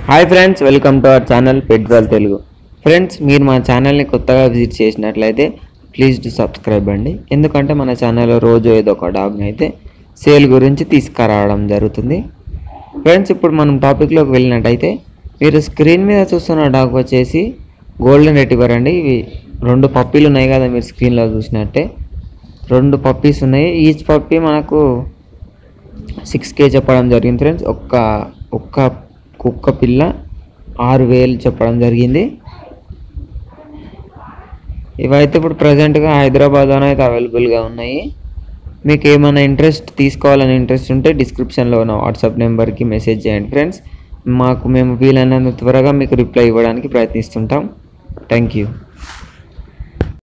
hi friends welcome to our channel petrol Telugu friends మీరు మా ఛానల్ని కొత్తగా విజిట్ చేసినట్లయితే ప్లీజ్ టు సబ్స్క్రైబ్ అండి ఎందుకంటే మన ఛానల్లో రోజు ఏదో ఒక డాగ్ని అయితే సేల్ గురించి తీసుకురావడం జరుగుతుంది ఫ్రెండ్స్ ఇప్పుడు మనం టాపిక్లోకి వెళ్ళినట్టయితే మీరు స్క్రీన్ మీద చూస్తున్న డాగ్ వచ్చేసి గోల్డెన్ రెట్టివర్ అండి ఇవి రెండు పప్పీలు ఉన్నాయి కదా మీరు స్క్రీన్లో చూసినట్టే రెండు పప్పీస్ ఉన్నాయి ఈచ్ పప్పీ మనకు సిక్స్ కే చెప్పడం జరిగింది ఫ్రెండ్స్ ఒక్క ఒక్క కుక్క పిల్ల ఆరు వేలు చెప్పడం జరిగింది ఇవైతే ఇప్పుడు ప్రజెంట్గా హైదరాబాద్లోనే అయితే అవైలబుల్గా ఉన్నాయి మీకు ఏమైనా ఇంట్రెస్ట్ తీసుకోవాలని ఇంట్రెస్ట్ ఉంటే డిస్క్రిప్షన్లో ఉన్న వాట్సాప్ నెంబర్కి మెసేజ్ చేయండి ఫ్రెండ్స్ మాకు మేము వీలైనంత త్వరగా మీకు రిప్లై ఇవ్వడానికి ప్రయత్నిస్తుంటాం థ్యాంక్ యూ